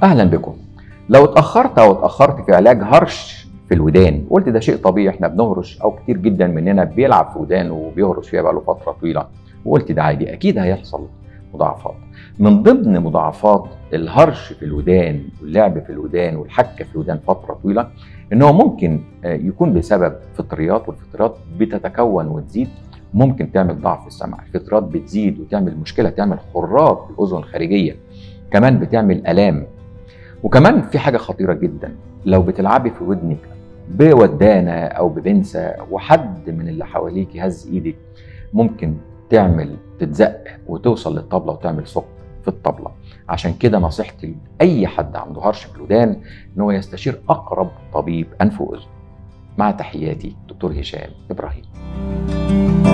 اهلا بكم لو اتاخرت او اتاخرت في علاج هرش في الودان قلت ده شيء طبيعي احنا بنهرش او كتير جدا مننا بيلعب في ودانه وبيهرش فيها بقاله فتره طويله وقلت ده عادي اكيد هيحصل مضاعفات من ضمن مضاعفات الهرش في الودان واللعب في الودان والحك في الودان فتره طويله ان هو ممكن يكون بسبب فطريات والفطريات بتتكون وتزيد ممكن تعمل ضعف في السمع الفطريات بتزيد وتعمل مشكله تعمل خراج في الاذن الخارجيه كمان بتعمل الام وكمان في حاجه خطيره جدا لو بتلعبي في ودنك بودانه او ببنسه وحد من اللي حواليك يهز ايدك ممكن تعمل تتزق وتوصل للطبله وتعمل ثقب في الطبله عشان كده نصيحتي لاي حد عنده هرش في الودان ان هو يستشير اقرب طبيب انف واذن مع تحياتي دكتور هشام ابراهيم